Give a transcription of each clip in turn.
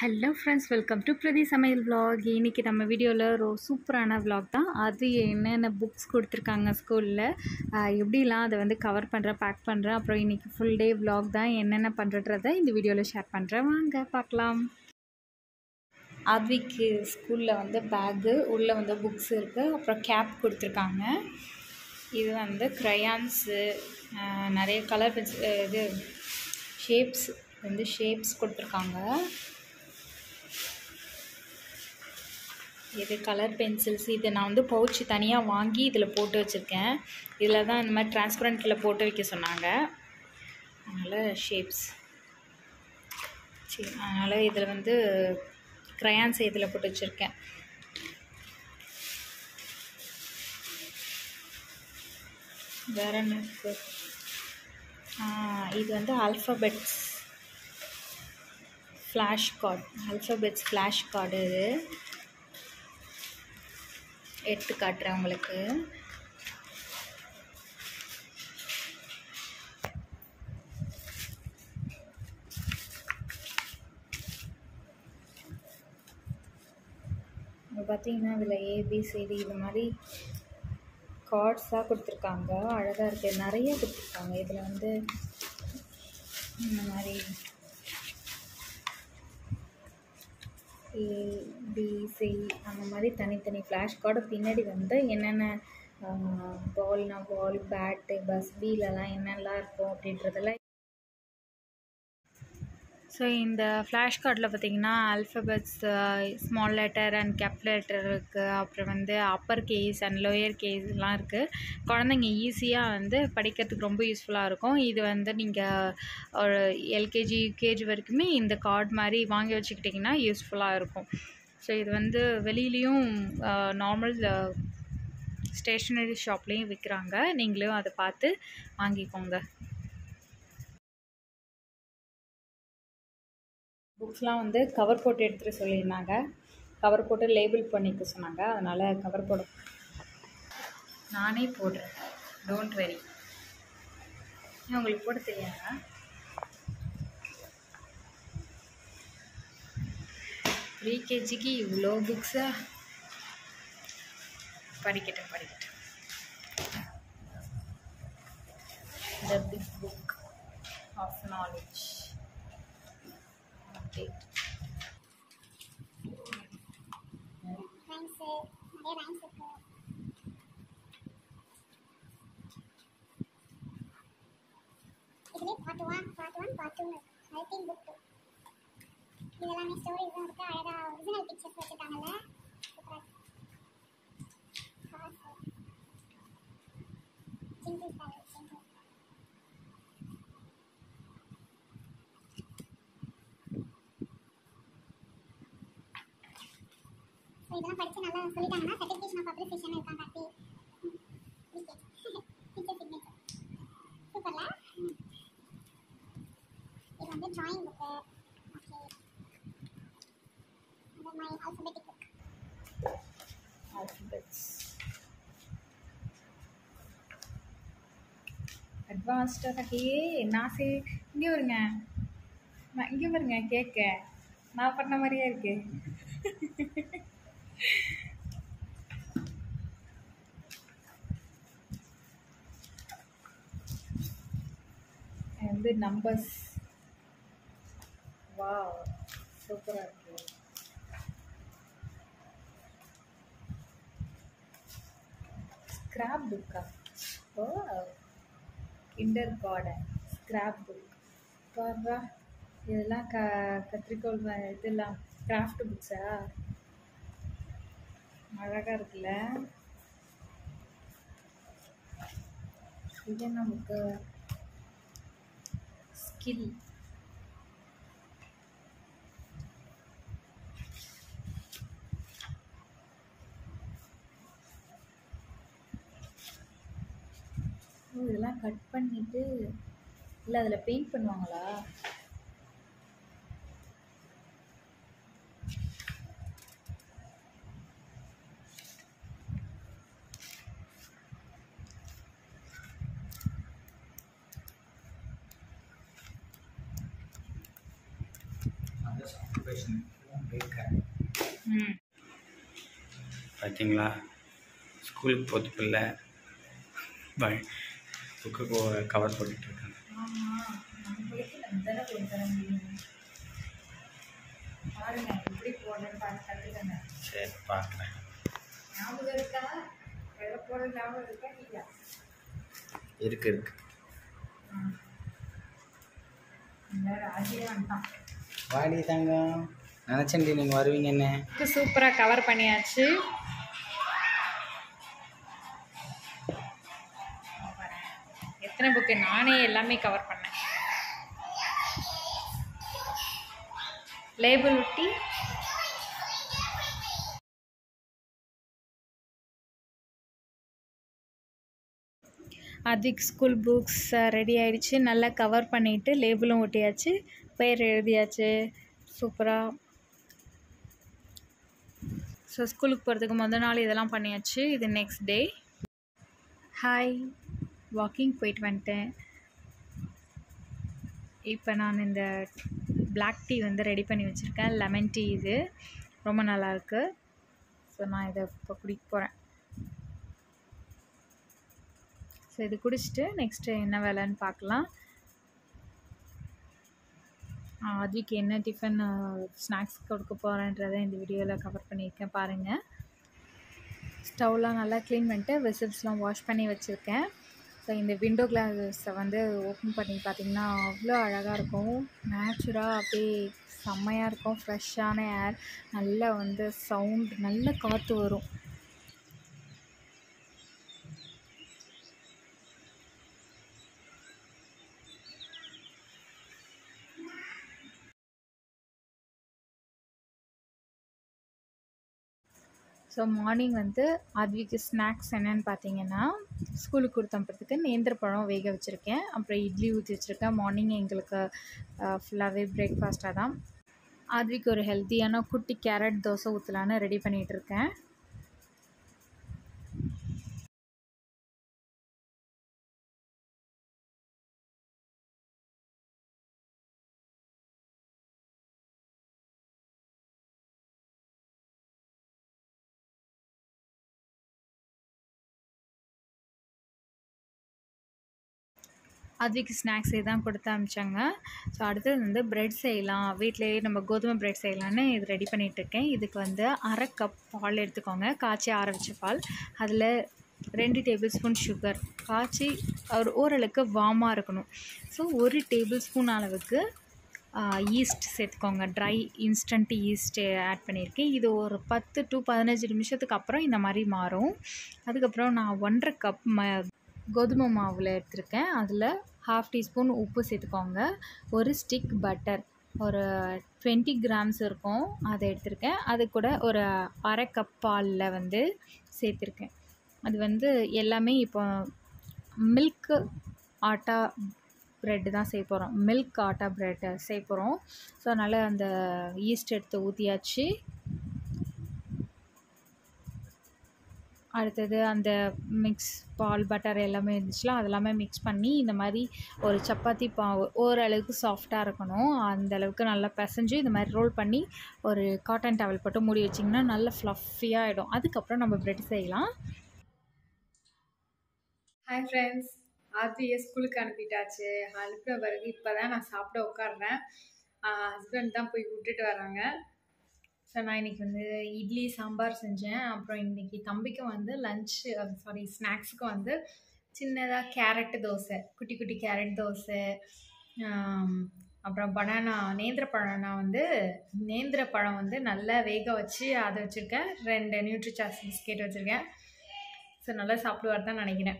hello friends welcome to பிரதி சமையல் vlog இன்றைக்கி நம்ம வீடியோவில் ஒரு சூப்பரான vlog தான் அது என்னென்ன புக்ஸ் கொடுத்துருக்காங்க ஸ்கூலில் எப்படிலாம் அதை வந்து கவர் பண்ணுறேன் பேக் பண்ணுறேன் அப்புறம் இன்றைக்கி ஃபுல் டே vlog தான் என்னென்ன பண்ணுறன்றதை இந்த வீடியோவில் ஷேர் பண்ணுறேன் வாங்க பார்க்கலாம் ஆத்விக்கு ஸ்கூலில் வந்து பேக்கு உள்ளே வந்து புக்ஸ் இருக்குது அப்புறம் கேப் கொடுத்துருக்காங்க இது வந்து க்ரையான்ஸு நிறைய கலர் பென்ஸ் இது ஷேப்ஸ் வந்து ஷேப்ஸ் கொடுத்துருக்காங்க இது கலர் பென்சில்ஸ் இது நான் வந்து பவுச் தனியாக வாங்கி இதில் போட்டு வச்சுருக்கேன் இதில் தான் இந்த மாதிரி டிரான்ஸ்பரண்ட்டில் போட்டு வைக்க சொன்னாங்க அதனால் ஷேப்ஸ் சரி அதனால் இதில் வந்து க்ரையான்ஸ் இதில் போட்டு வச்சுருக்கேன் வேறு என்ன இருக்குது இது வந்து alphabets flash card alphabets flash card இது எடுத்து காட்டுறேன் உங்களுக்கு இங்கே பார்த்தீங்கன்னா இதில் ஏபிசிடி இது மாதிரி கார்ட்ஸாக கொடுத்துருக்காங்க அழகாக இருக்குது நிறைய கொடுத்துருக்காங்க இதில் வந்து இந்த மாதிரி ஏபிசி அந்த மாதிரி தனித்தனி ஃப்ளாஷ் கார்டு பின்னாடி வந்து என்னென்ன பால்னா பால் பேட்டு பஸ் பீலெல்லாம் என்னெல்லாம் இருக்கும் அப்படின்றதெல்லாம் ஸோ இந்த ஃப்ளாஷ் கார்டில் பார்த்தீங்கன்னா alphabets small letter and cap letter இருக்குது அப்புறம் வந்து அப்பர் கேஸ் அண்ட் லோயர் கேஸ்லாம் இருக்குது குழந்தைங்க ஈஸியாக வந்து படிக்கிறதுக்கு ரொம்ப யூஸ்ஃபுல்லாக இருக்கும் இது வந்து நீங்கள் ஒரு எல்கேஜி யூகேஜி வரைக்குமே இந்த கார்டு மாதிரி வாங்கி வச்சுக்கிட்டிங்கன்னா யூஸ்ஃபுல்லாக இருக்கும் ஸோ இது வந்து வெளியிலையும் நார்மல் ஸ்டேஷ்னரி ஷாப்லேயும் விற்கிறாங்க நீங்களும் அதை பார்த்து வாங்கிக்கோங்க புக்ஸ்லாம் வந்து கவர் போட்டு எடுத்துகிட்டு சொல்லியிருந்தாங்க கவர் போட்டு லேபிள் பண்ணிக்க சொன்னாங்க அதனால் கவர் போட நானே போடுறேன் டோன்ட் வெரி உங்களுக்கு போட தெரியாதா ப்ரீ கேஜிக்கு இவ்வளோ புக்ஸா படிக்கட்டும் படிக்கட்டும் the big book of knowledge update rhymes நிறைய ரைம்ஸ் இருக்கு இதுலேயே part one part one part two helping book two இதெல்லாமே ஸ்டோரிஸ் தான் இருக்கு அழகா ஒரிஜினல் பிக்சர்ஸ் வச்சுருக்காங்கல்ல சூப்பராக சிங்கிள் ஸ்டார் சிங்கிள் ஸோ இதெல்லாம் படித்து நல்லா சொல்லிட்டாங்கன்னா சர்டிஃபிகேஷன் ஆஃப் அப்ரிசியேஷன் இருக்கான் காட்டி டீச்சர் சிக்னேச்சர் சூப்பர்ல இது வந்து ட்ராயிங் புக்கு ஓகே இந்த மை ஆல்ஃபபெட்டிக் புக் ஆல்ஃபபெட்ஸ் அட்வான்ஸ்டாக ஏ நான் சே இங்கே வருங்க நான் இங்கே வருங்க கேட்க நான் பண்ண மாதிரியே இருக்கு வந்து நம்பர்ஸ் வா சூப்பராக இருக்கு ஸ்கிராப் புக்கா ஓ கிண்டர் கார்டன் ஸ்கிராப் புக் பாருடா இதெல்லாம் க கத்திரிக்கோள் ம- இதெல்லாம் கிராஃப்ட் புக்ஸா அழகாக இருக்குல்ல இது என்ன புக்கு ஸ்கில் ஓ இதெல்லாம் கட் பண்ணிட்டு இல்லை அதில் பெயிண்ட் பண்ணுவாங்களா ம் பார்த்தீங்களா ஸ்கூலுக்கு போகிறது பிள்ளை புக்கு கவர் போட்டுட்டு இருக்காங்க ஆமாம் நம்மளுக்கு நம்ம தானே கொண்டு தர முடியும் பாருங்க எப்படி போடுறேன்னு பார்த்து கற்றுக்கங்க சரி பார்க்குறேன் ஞாபகம் இருக்கா வெள்ளை போட ஞாபகம் இருக்கா இல்லையா இருக்கு இருக்கு ராஜியே வந்துட்டான் வாடி தங்கம் நினச்சேன்டி நீங்கள் வருவீங்கன்னு புக்கு சூப்பராக கவர் பண்ணியாச்சு எத்தனை புக்கு நானே எல்லாமே கவர் பண்ணேன் லேபிள் ஒட்டி அதிக் ஸ்கூல் புக்ஸ் ரெடி ஆயிடுச்சு நல்லா கவர் பண்ணிவிட்டு லேபிளும் ஒட்டியாச்சு பேர் எழுதியாச்சு சூப்பராக ஸோ ஸ்கூலுக்கு போகிறதுக்கு முத நாள் இதெல்லாம் பண்ணியாச்சு இது நெக்ஸ்ட் டே ஹாய் வாக்கிங் போயிட்டு வந்துட்டேன் இப்போ நான் இந்த Black டீ வந்து ரெடி பண்ணி வச்சுருக்கேன் லெமன் டீ இது ரொம்ப நல்லாயிருக்கு ஸோ நான் இதை இப்போ குடிக்க போகிறேன் ஸோ இது குடிச்சிட்டு நெக்ஸ்ட்டு என்ன வேலைன்னு பார்க்கலாம் அதுக்கு என்ன டிஃபன் ஸ்நாக்ஸ் கொடுக்க போகிறேன்றதை இந்த வீடியோவில் கவர் பண்ணியிருக்கேன் பாருங்கள் ஸ்டவ்லாம் நல்லா க்ளீன் பண்ணிட்டு வெசில்ஸ்லாம் வாஷ் பண்ணி வச்சுருக்கேன் ஸோ இந்த விண்டோ கிளாஸை வந்து ஓப்பன் பண்ணி பார்த்தீங்கன்னா அவ்வளோ அழகாக இருக்கும் நேச்சுராக அப்படியே செம்மையாக இருக்கும் ஃப்ரெஷ்ஷான ஏர் நல்லா வந்து சவுண்ட் நல்ல காற்று வரும் ஸோ மார்னிங் வந்து அதுக்கு ஸ்நாக்ஸ் என்னென்னு பார்த்தீங்கன்னா ஸ்கூலுக்கு கொடுத்தனுப்புறதுக்கு நேந்திர பழம் வேக வச்சுருக்கேன் அப்புறம் இட்லி ஊற்றி வச்சுருக்கேன் மார்னிங் எங்களுக்கு ஃபுல்லாகவே பிரேக்ஃபாஸ்ட்டாக தான் அதுக்கு ஒரு ஹெல்த்தியான குட்டி கேரட் தோசை ஊற்றலான்னு ரெடி பண்ணிகிட்டு இருக்கேன் அதுக்கு ஸ்நாக்ஸ் தான் கொடுத்து அனுப்பிச்சாங்க ஸோ அடுத்தது வந்து ப்ரெட் செய்யலாம் வீட்டிலேயே நம்ம கோதுமை ப்ரெட் செய்யலான்னு இது ரெடி பண்ணிகிட்ருக்கேன் இதுக்கு வந்து அரை கப் பால் எடுத்துக்கோங்க காய்ச்சி ஆற வச்ச பால் அதில் ரெண்டு டேபிள் ஸ்பூன் சுகர் காய்ச்சி ஒரு ஓரளவுக்கு வார்மாக இருக்கணும் ஸோ ஒரு டேபிள் ஸ்பூன் அளவுக்கு ஈஸ்ட் சேர்த்துக்கோங்க ட்ரை இன்ஸ்டன்ட் ஈஸ்ட்டு ஆட் பண்ணியிருக்கேன் இது ஒரு பத்து டு பதினஞ்சு நிமிஷத்துக்கு அப்புறம் இந்த மாதிரி மாறும் அதுக்கப்புறம் நான் ஒன்றரை கப் ம கோதுமை மாவில் எடுத்திருக்கேன் அதில் ஹாஃப் டீஸ்பூன் உப்பு சேர்த்துக்கோங்க ஒரு ஸ்டிக் பட்டர் ஒரு டுவெண்ட்டி கிராம்ஸ் இருக்கும் அதை எடுத்திருக்கேன் அது கூட ஒரு அரை கப் பாலில் வந்து சேர்த்துருக்கேன் அது வந்து எல்லாமே இப்போ மில்க்கு ஆட்டா ப்ரெட்டு தான் செய்ய போகிறோம் மில்க் ஆட்டா ப்ரெட் செய்ய போகிறோம் ஸோ அதனால் அந்த ஈஸ்ட் எடுத்து ஊற்றியாச்சு அடுத்தது அந்த மிக்ஸ் பால் பட்டர் எல்லாமே இருந்துச்சுல அதெல்லாமே மிக்ஸ் பண்ணி இந்த மாதிரி ஒரு சப்பாத்தி பாவு ஓரளவுக்கு சாஃப்டாக இருக்கணும் அந்த அளவுக்கு நல்லா பிசைஞ்சு இந்த மாதிரி ரோல் பண்ணி ஒரு காட்டன் டவல் போட்டு மூடி வச்சிங்கன்னா நல்லா ஃப்ளஃபியாக ஆகிடும் அதுக்கப்புறம் நம்ம ப்ரெட் செய்யலாம் ஹாய் ஃப்ரெண்ட்ஸ் ஆர்த்தியை ஸ்கூலுக்கு அனுப்பிட்டாச்சு அனுப்பின பிறகு இப்போ தான் நான் சாப்பிட உட்காடுறேன் ஹஸ்பண்ட் தான் போய் விட்டுட்டு வராங்க ஸோ நான் இன்றைக்கி வந்து இட்லி சாம்பார் செஞ்சேன் அப்புறம் இன்றைக்கி தம்பிக்கு வந்து லன்ச்சு சாரி ஸ்நாக்ஸுக்கு வந்து சின்னதாக கேரட்டு தோசை குட்டி குட்டி கேரட் தோசை ஆம், அப்புறம் பனானா நேந்திர பழம்னா வந்து நேந்திர பழம் வந்து நல்லா வேக வச்சு அதை வச்சுருக்கேன் ரெண்டு நியூட்ரிசாஸ் பிஸ்கெட் வச்சுருக்கேன் ஸோ நல்லா சாப்பிடுவார் தான் நினைக்கிறேன்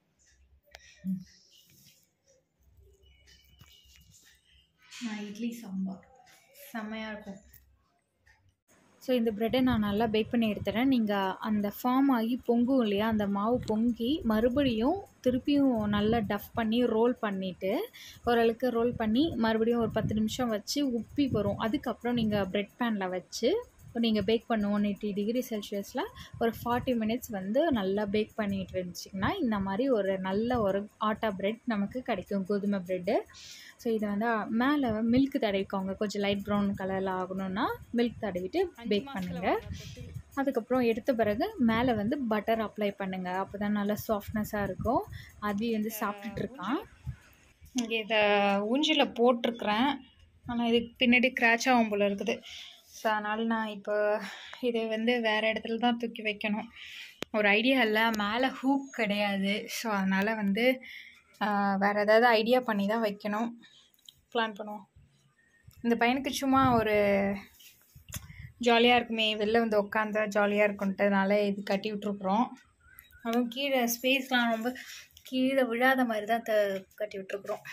நான் இட்லி சாம்பார் செம்மையாக இருக்கும் ஸோ இந்த ப்ரெட்டை நான் நல்லா பேக் பண்ணி எடுத்துறேன் நீங்கள் அந்த ஃபார்ம் ஆகி பொங்கும் இல்லையா அந்த மாவு பொங்கி மறுபடியும் திருப்பியும் நல்லா டஃப் பண்ணி ரோல் பண்ணிவிட்டு ஓரளவுக்கு ரோல் பண்ணி மறுபடியும் ஒரு பத்து நிமிஷம் வச்சு உப்பி வரும் அதுக்கப்புறம் நீங்கள் ப்ரெட் பேனில் வச்சு நீங்கள் பேக் பண்ண ஒன் எயிட்டி டிகிரி செல்சியஸில் ஒரு ஃபார்ட்டி மினிட்ஸ் வந்து நல்லா பேக் பண்ணிட்டு இருந்துச்சிங்கன்னா இந்த மாதிரி ஒரு நல்ல ஒரு ஆட்டா பிரெட் நமக்கு கிடைக்கும் கோதுமை ப்ரெட்டு ஸோ இதை வந்து மேலே மில்க் தடவிக்கோங்க கொஞ்சம் லைட் ப்ரௌன் கலரில் ஆகணும்னா மில்க் தடவிட்டு பேக் பண்ணுங்கள் அதுக்கப்புறம் எடுத்த பிறகு மேலே வந்து பட்டர் அப்ளை பண்ணுங்கள் அப்போ தான் நல்லா சாஃப்ட்னஸாக இருக்கும் அது வந்து சாப்பிட்டுட்டு இருக்கான் இங்கே இதை ஊஞ்சியில் போட்டிருக்கிறேன் ஆனால் இதுக்கு பின்னாடி கிராச் ஆகும் போல் இருக்குது ஸோ அதனால் நான் இப்போ இதை வந்து வேறு இடத்துல தான் தூக்கி வைக்கணும் ஒரு ஐடியா இல்லை மேலே ஹூக் கிடையாது ஸோ அதனால் வந்து ஆஹ், வேறு ஏதாவது ஐடியா பண்ணி தான் வைக்கணும் பிளான் பண்ணுவோம் இந்த பையனுக்கு சும்மா ஒரு ஜாலியாக இருக்குமே வெளில வந்து உட்காந்தா ஜாலியாக இருக்குன்ட்டதுனால இது கட்டி விட்ருக்குறோம் அதுவும் கீழே ஸ்பேஸ்லாம் ரொம்ப கீழே விழாத மாதிரி தான் த கட்டி விட்ருக்குறோம்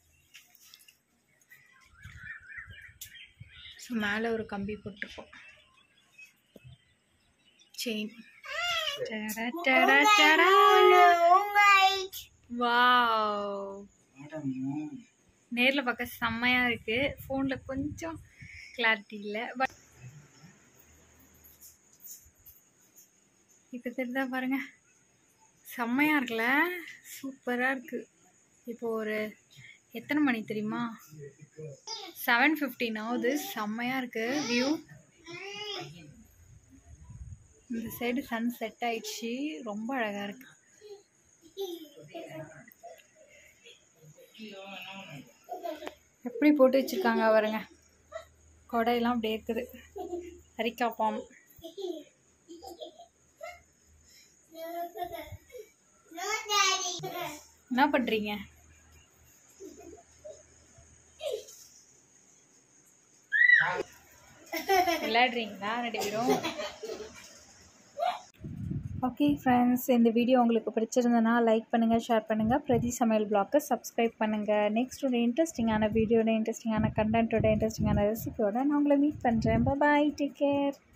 ஸோ மேலே ஒரு கம்பி போட்டிருக்கோம் செயின் வாவ் நேரில் பார்க்க செம்மையாக இருக்குது ஃபோனில் கொஞ்சம் கிளாரிட்டி இல்லை பட் இப்போ தெரிஞ்சா பாருங்க செம்மையாக இருக்குல்ல சூப்பராக இருக்குது இப்போ ஒரு எத்தனை மணி தெரியுமா செவன் ஃபிஃப்டின் ஆகுது செம்மையாக இருக்குது வியூ இந்த சைடு சன் செட் ஆயிடுச்சு ரொம்ப அழகாக இருக்கு எப்படி போட்டு வச்சிருக்காங்க பாருங்க கொடையெல்லாம் அப்படியே இருக்குது ஹரிக்காப்பாம் என்ன பண்ணுறீங்க விளையாடுறீங்களா ரெண்டு பேரும் ஓகே ஃப்ரெண்ட்ஸ் இந்த வீடியோ உங்களுக்கு பிடிச்சிருந்தனா லைக் பண்ணுங்கள் ஷேர் பண்ணுங்கள் பிரதி சமையல் பிளாக்கை சப்ஸ்கிரைப் பண்ணுங்கள் நெக்ஸ்ட் ஒரு இன்ட்ரெஸ்டிங்கான வீடியோட இன்ட்ரெஸ்டிங்கான கண்டென்ட்டோட இன்ட்ரெஸ்டிங்கான ரெசிபியோட நான் உங்களை மீட் பண்ணுறேன் பாய் டேக் கேர்